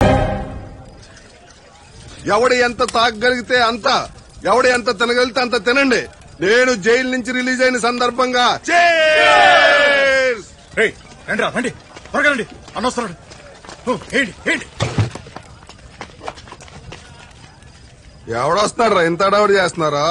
ఎవడు ఎంత తాగగలిగితే అంత ఎవడు ఎంత తినగలిగితే అంత తినండి నేను జైలు నుంచి రిలీజ్ అయిన సందర్భంగా Cheers! రేయ్ రండి రా రండి త్వరగా రండి అనవసరం ఏంటి ఏంటి ఎవడొస్తున్నాడు ఇంత అడవడి చేస్తున్నారా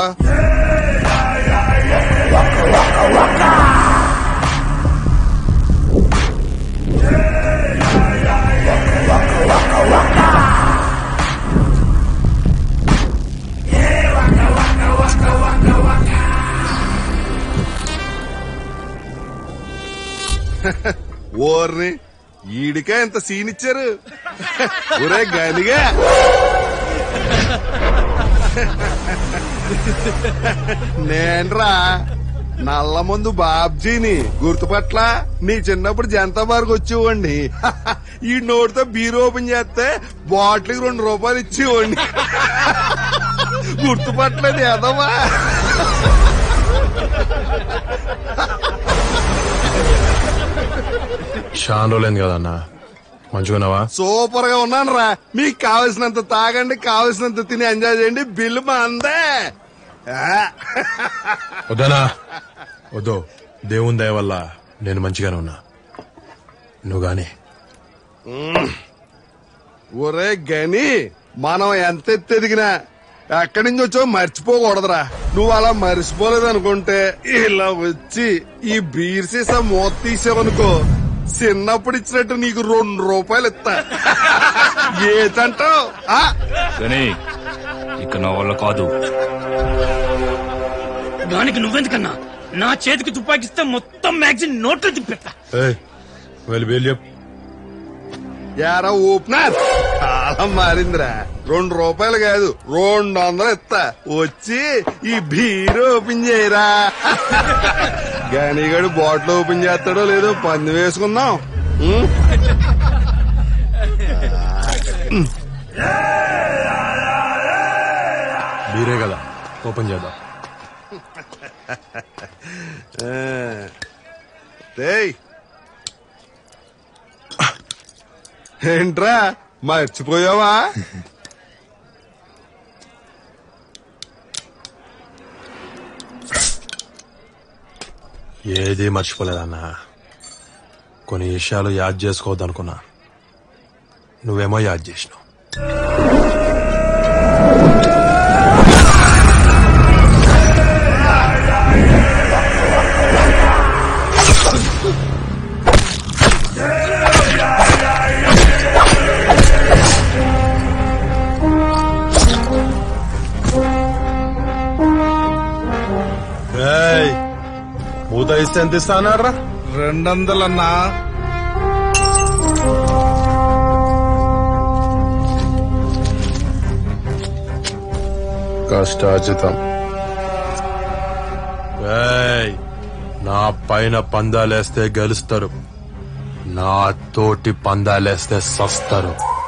ఓర్ని ఈడికే ఎంత సీన్ ఇచ్చారు ఒరే గనిగా నేన్రా నల్ల ముందు బాబ్జీని గుర్తుపట్ల నీ చిన్నప్పుడు జనతా బార్కి వచ్చేవాడిని ఈ నోటితో బీర్ ఓపెన్ చేస్తే బాటిల్కి రెండు రూపాయలు ఇచ్చేవాడిని గుర్తుపట్టలేదు ఎదవా చాలా రోజులైంది కదన్నా మంచిగున్నావా సూపర్ గా ఉన్నాను రా మీకు కావలసినంత తాగండి కావలసినంత తిని ఎంజాయ్ చేయండి బిల్లు మా అందే ఆ. వద్దనా వద్దు దేవుని దయ వల్ల నేను మంచిగానే ఉన్నా నువ్వు గాని ఒరే గని మనం ఎంత ఎత్తు ఎదిగినా ఎక్కడి నుంచి వచ్చావు మర్చిపోకూడదురా నువ్వు అలా మర్చిపోలేదు అనుకుంటే ఇలా వచ్చి ఈ బీర్ సీసా మూత తీసావనుకో చిన్నప్పుడు ఇచ్చినట్టు నీకు రెండు రూపాయలు ఇస్తా ఏదంటావు ఆ? కానీ ఇక నా వల్ల కాదు దానికి నువ్వెందుకన్నా నా చేతికి తుపాకిస్తే మొత్తం మ్యాగజైన్ నోట్లో తిప్పెత్తా ఏయ్, వెళ్ళి వీళ్ళు చెప్పు యారా ఓపెనర్ చాలా మారిందిరా రెండు రూపాయలు కాదు రెండు వందలు ఇస్తా వచ్చి ఈ బీర్ ఓపెన్ చేయరా గనిగడు బాటిల్ ఓపెన్ చేస్తాడో లేదో పంది వేసుకుందాం ఉం? బీరే కదా ఓపెన్ చేద్దాం ఆ. డేయ్ ఏంట్రా మర్చిపోయావా ఏది మర్చిపోలేదన్నా కొన్ని విషయాలు యాద్ చేసుకోవద్దనుకున్నా నువ్వేమో యాద్ చేసినావు ఏయ్, మూత ఇస్తే ఎంత ఇస్తా అన్నారా రెండు వందలన్నా కష్టార్జితం ఏయ్, నా పైన పందాలేస్తే గెలుస్తారు నా తోటి పందాలేస్తే సస్తారు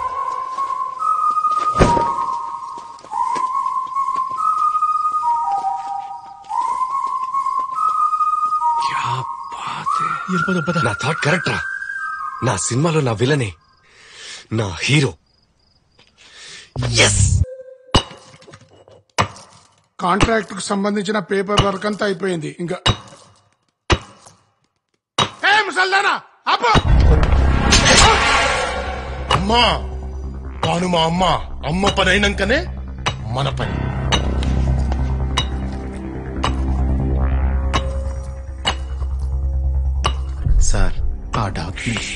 నా థాట్ కరెక్ట్ రా నా సినిమాలో నా విలనే నా హీరో కాంట్రాక్ట్ కు సంబంధించిన పేపర్ వర్క్ అంతా అయిపోయింది ఇంకా ఏ ముసల్దానా ఆపు! అమ్మా తాను మా అమ్మ అమ్మ పని అయినాకనే మన పని సార్ ఆ డాక్యుమెంట్స్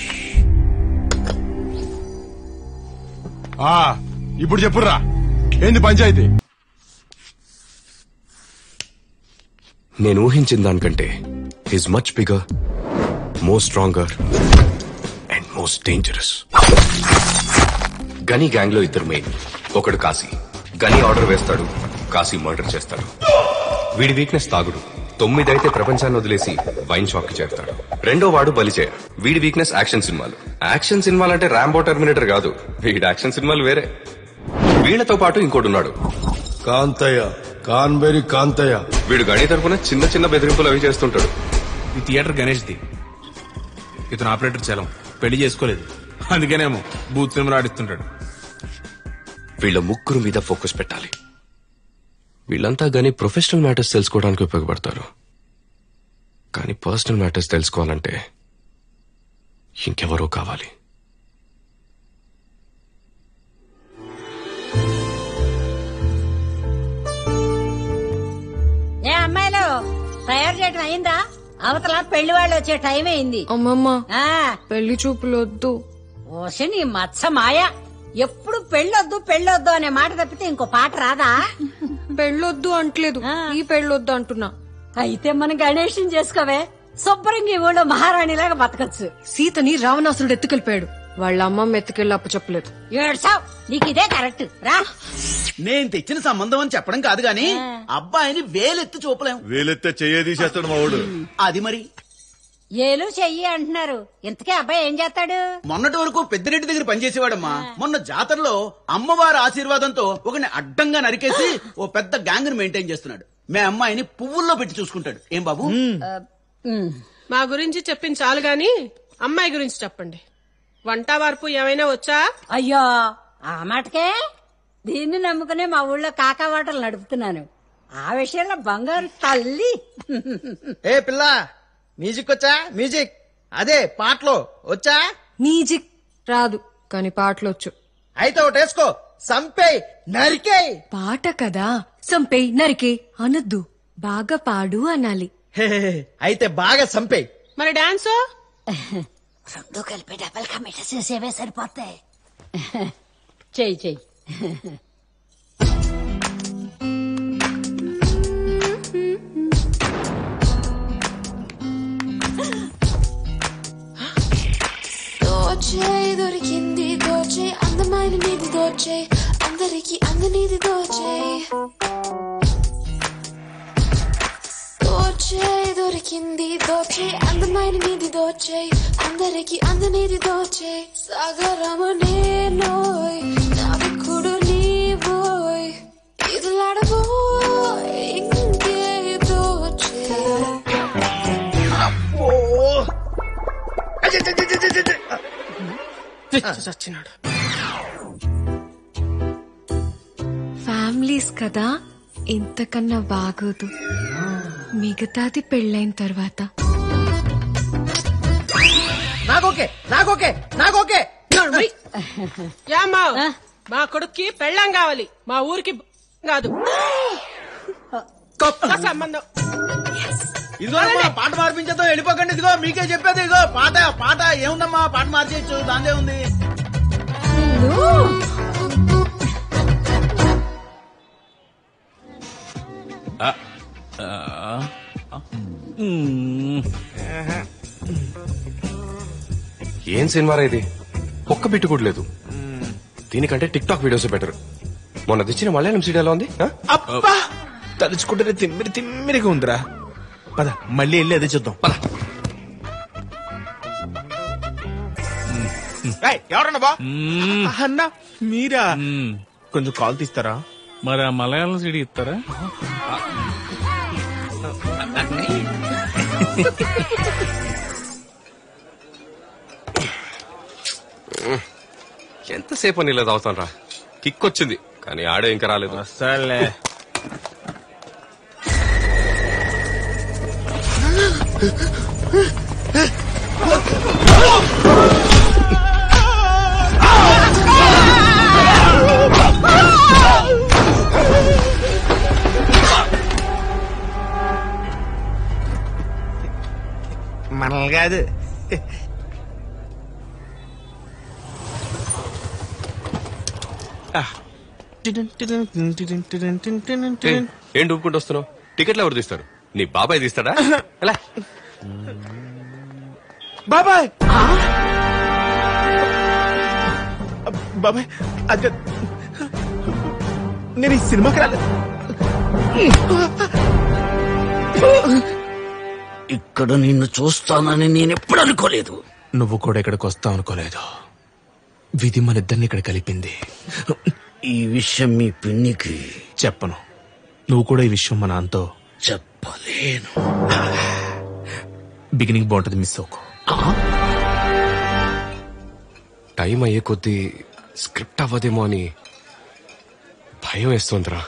ఆ, ఇప్పుడు చెప్పుర్రా ఏంది పంచాయతీ నేను ఊహించిన దానికంటే is much bigger more stronger and most dangerous Gani gang లో ఇద్దరు మెయిన్ ఒకడు కాశీ గని ఆర్డర్ వేస్తాడు కాశీ మర్డర్ చేస్తాడు వీడి వీక్నెస్ తాగుడు తొమ్మిదైతే ప్రపంచాన్ని వదిలేసి వైన్ షాప్ కి చేరుతాడు రెండో వాడు బలిచే వీడి వీక్నెస్ యాక్షన్ సినిమాలు యాక్షన్ సినిమాలు అంటే ర్యాంబో టర్మినేటర్ కాదు వీడి యాక్షన్ సినిమాలు వేరే వీళ్ళతో పాటు ఇంకోడున్నాడు కాంతయ్య కాన్బెరి కాంతయ్య వీడు గణి తరపున చిన్న చిన్న బెదిరింపులు అవి చేస్తుంటాడు ఈ థియేటర్ గణేష్ ది ఇతను ఆపరేటర్ చలం పెళ్లి చేసుకోలేదు అందుకేనేమో బూత్ సినిమా ఆడిస్తుంటాడు వీళ్ళ ముగ్గురు మీద ఫోకస్ పెట్టాలి వీళ్ళంతా గానీ ప్రొఫెషనల్ మ్యాటర్స్ తెలుసుకోవడానికి ఉపయోగపడతారు కానీ పర్సనల్ మ్యాటర్స్ తెలుసుకోవాలంటే ఇంకెవరో కావాలి ఏ అమ్మాయిలు తయారు చేయడం అయిందా అవతల పెళ్లి వాళ్ళు వచ్చే టైం అయింది అమ్మమ్మ ఆ పెళ్లి చూపులు వద్దు ఓసి నీ మత్స మాయ ఎప్పుడు పెళ్ళొద్దు పెళ్ళొద్దు అనే మాట తప్పితే ఇంకో పాట రాదా పెళ్ళొద్దు అంటలేదు ఆ. ఈ పెళ్ళొద్దు అంటున్నా అయితే మనం గణేషం చేసుకోవే శుభ్రంగా ఈ ఊళ్ళో మహారాణిలాగా బతకచ్చు సీతని రావణాసురుడు ఎత్తుకెళ్ళిపోయాడు వాళ్ళ అమ్మమ్మ ఎత్తుకెళ్ళి అప్పచెప్పలేదు ఏడ్చావ్ నీకు ఇదే కరెక్ట్ రా నేను తెచ్చిన సంబంధం అని చెప్పడం కాదు గాని అబ్బాయిని వేలెత్తి చూపలేం వేలెత్తే చెయ్యేదీసేస్తాడు మా వాడు అది మరి ఏలు చెయ్యి అంటున్నారు ఇంతకే అబ్బాయి ఏం చేస్తాడు మొన్నటి వరకు పెద్దిరెడ్డి దగ్గర పనిచేసేవాడమ్మా మొన్న జాతరలో అమ్మవారి ఆశీర్వాదంతో ఒకని అడ్డంగా నరికేసి ఓ పెద్ద గ్యాంగ్ మెయింటైన్ చేస్తున్నాడు మే అమ్మాయిని పువ్వుల్లో పెట్టి చూసుకుంటాడు ఏం బాబు ఉమ్. మా గురించి చెప్పింది చాలు గాని అమ్మాయి గురించి చెప్పండి వంట వార్పు ఏమైనా వచ్చా అయ్యో ఆ మాటకే దీన్ని నమ్ముకునే మా ఊళ్ళో కాకా వాటలు నడుపుతున్నాను ఆ విషయంలో బంగారు తల్లి ఏ పిల్ల మ్యూజిక్ వచ్చా మ్యూజిక్ అదే పాటలో వచ్చా మ్యూజిక్ రాదు కానీ పాటలొచ్చు అయితే ఒకటి వేసుకో సంపే నరికే పాట కదా సంపే నరికే అనద్దు బాగా పాడు అనాలి అయితే బాగా సంపే మరి డాన్స్ రెండు కలిపి డబల్ కమిట చేసేవే సరిపోతాయి చెయ్యి చెయ్యి దోచే దొరికింది దోచే అందమైన నీది దోచే అందరికి అందనిది దోచే దోచే దొరికింది దోచే అందమైన నీది దోచే అందరికి అందనిది దోచే సాగరము నేనోయ్ నావికుడు నీవోయ్ ఇదిలాడబోయ్ ఇంకే దోచే చచ్చినాడు ఫ్యామిలీస్ కదా ఇంతకన్నా బాగోదు మిగతాది పెళ్ళైన తర్వాత నాకోకే నాకోకే నాకోకే యామ్మా మా కొడుక్కి పెళ్ళం కావాలి మా ఊరికి కాదు గొప్ప సంబంధం ఇదిగో అమ్మా, పాట మార్పించేద్దాం వెళ్ళిపోకండి ఇదిగో మీకే చెప్పేది ఇదిగో పాట పాట ఏముందమ్మా పాట మార్చేయచ్చు దాందే ఉంది ఏం సినిమారా ఇది ఒక్క బిట్టు కూడా లేదు దీనికంటే టిక్ టాక్ వీడియోస్ బెటర్ మొన్న తెచ్చిన మలయాళం సీడీ ఎలా ఉంది ఆ? అబ్బా తలుచుకుంటేనే తిమ్మిరి తిమ్మిరిగా ఉందిరా పద మళ్ళీ వెళ్ళి అదే చూద్దాం పద ఎవరన్నా బా అన్నా మీరా కొంచెం కాల్ తీస్తారా మరి ఆ మలయాళం సిడి ఇస్తారా ఎంతసేపు అని ఇలా తాగుతాను రా కిక్ వచ్చింది కానీ ఆడే ఇంకా రాలేదు సర్లే మనల్ని కాదు ఏయ్, ఏం డూపుకుంటూ వస్తున్నావు టికెట్లు ఎవరు తీస్తారు నీ బాబాయ్ తీస్తాడా ఎలా బాబాయ్ బాబాయ్ అది నేను ఈ సినిమాకి రాలేదు ఇక్కడ నిన్ను చూస్తానని నేను ఎప్పుడు అనుకోలేదు నువ్వు కూడా ఇక్కడికి వస్తావు అనుకోలేదు విధి మన ఇద్దరిని ఇక్కడ కలిపింది ఈ విషయం మీ పిన్నికి చెప్పను నువ్వు కూడా ఈ విషయం మా నాన్నతో చెప్పలేను బిగినింగ్ బాగుంటది మిస్ అవుకో టైం అయ్యే కొద్దీ స్క్రిప్ట్ అవ్వదేమో అని భయం వేస్తుందిరా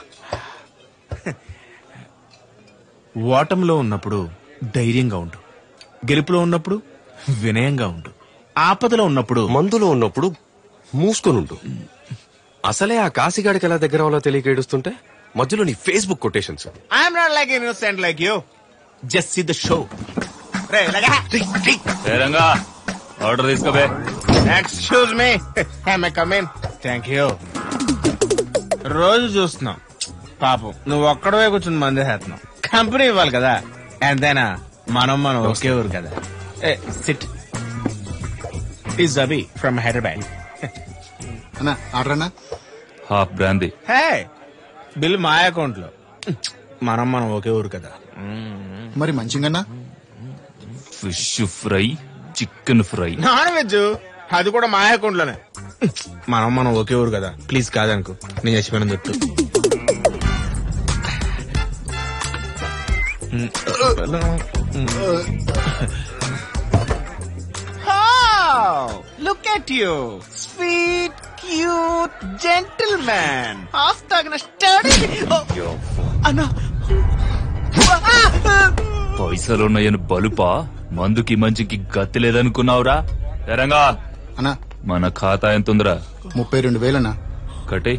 ఓటంలో ఉన్నప్పుడు ధైర్యంగా ఉండు గెలుపులో ఉన్నప్పుడు వినయంగా ఉండు ఆపదలో ఉన్నప్పుడు మందులో ఉన్నప్పుడు మూసుకొనుండు అసలే ఆ కాశీగాడికి ఎలా దగ్గర అవ్వాలో తెలియక ఏడుస్తుంటే మధ్యలో నీ Facebook quotations I'm not like innocent like you just see the show రే లగా రంగా ఆర్డర్ తీసుకోబే excuse me I come in thank you రోజు చూస్తున్నాం పాపం నువ్వు ఒక్కడవే కూర్చుని మంది చేస్తున్నావు కంపెనీ ఇవ్వాలి కదా ఎంతైనా మనం మనం ఒకే ఊరు కదా sit is Abhi from Hyderabad అన్నా ఆర్డర్ అన్నా హాఫ్ బ్రాందీ హే బిల్ మా అకౌంట్ లో మనం మనం ఒకే ఊరు కదా మరి మంచిగా fish fry chicken fry non veg అది కూడా మా అకౌంట్ లోనే మనం మనం ఒకే ఊరు కదా ప్లీజ్ కాదనుకో నేను చచ్చిపోయిన చెట్టు look at you sweet cute gentleman half తాగిన స్టడీ అన్నా పైసలున్నాయని బలుపా మందుకి మంచికి గతి లేదనుకున్నావురా ఎరంగా అన్నా మన ఖాతా ఎంత ఉందిరా ముప్పై రెండు వేలన్నా కటే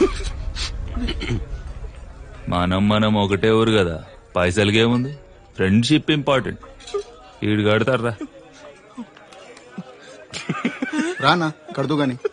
మనం మనం ఒకటే ఊరు కదా పైసలకేముంది ఫ్రెండ్షిప్ ఇంపార్టెంట్ ఈడు కడతారా రానా కడుతూ గాని